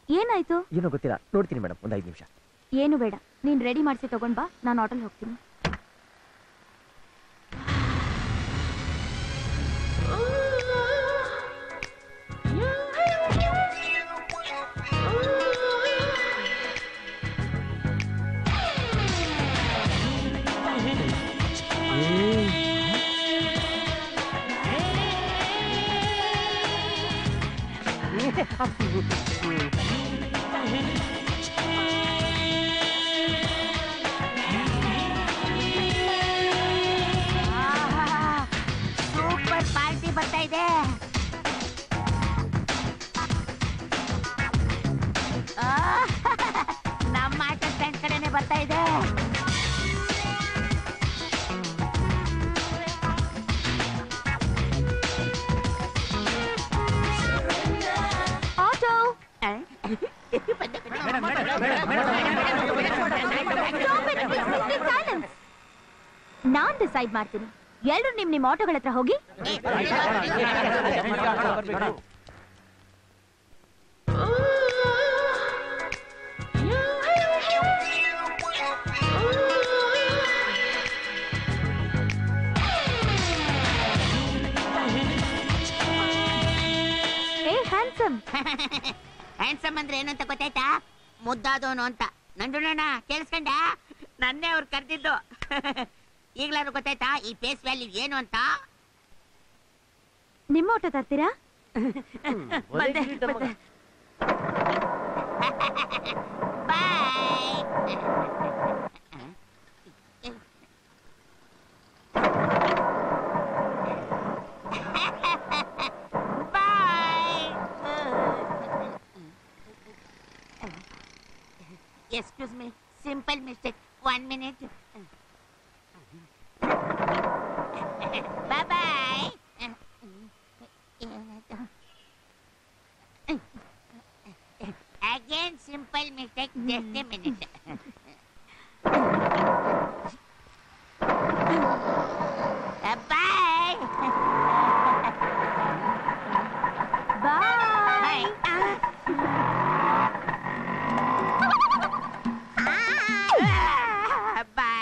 ಏನಾಯ್ತು ಏನೋ ಗೊತ್ತಿಲ್ಲ ನೋಡ್ತೀನಿ ಮೇಡಮ್ ಒಂದು ಐದು ನಿಮಿಷ ಏನು ಬೇಡ ನೀನ್ ರೆಡಿ ಮಾಡಿಸಿ ತಗೊಂಡ್ ಬಾ ನಾನು ಆಟೋಲ್ ಹೋಗ್ತೀನಿ ಸೂಪರ್ ಪಾರ್ಟಿ ಬರ್ತಾ ಇದೆ ಆಹ್, ನಮ್ಮ ಆಟೋ ಸ್ಟ್ಯಾಂಡ್ ಕಡೆನೆ ಬರ್ತಾ ಇದೆ ಆಟೋ ನಾನ್ ಡಿಸೈಡ್ ಮಾಡ್ತೀನಿ ಎಲ್ರು ನಿಮ್ ನಿಮ್ ಆಟೋಗಳ ಹತ್ರ ಹೋಗಿ ಏ ಹ್ಯಾಂಡ್ಸಮ್ ಹ್ಯಾಂಡ್ಸಮ್ ಅಂದ್ರೆ ಏನು ಅಂತ ಗೊತ್ತಾಯ್ತಾ ಮುದ್ದಾದವನು ಅಂತ ನಂಜುಣ್ಣ ಕೇಳಿಸ್ಕೊಂಡ ನನ್ನೇ ಅವ್ರು ಕರೆದಿದ್ದು ಈಗ್ಲಾದ್ರು ಗೊತ್ತಾಯ್ತಾ ಈ ಫೇಸ್ ವ್ಯಾಲ್ಯೂ ಏನು ಅಂತ ನಿಮ್ಮ ಆಟೋ ತರ್ತೀರಾ bye bye excuse me simple mistake one minute bye bye again simple mistake just a minute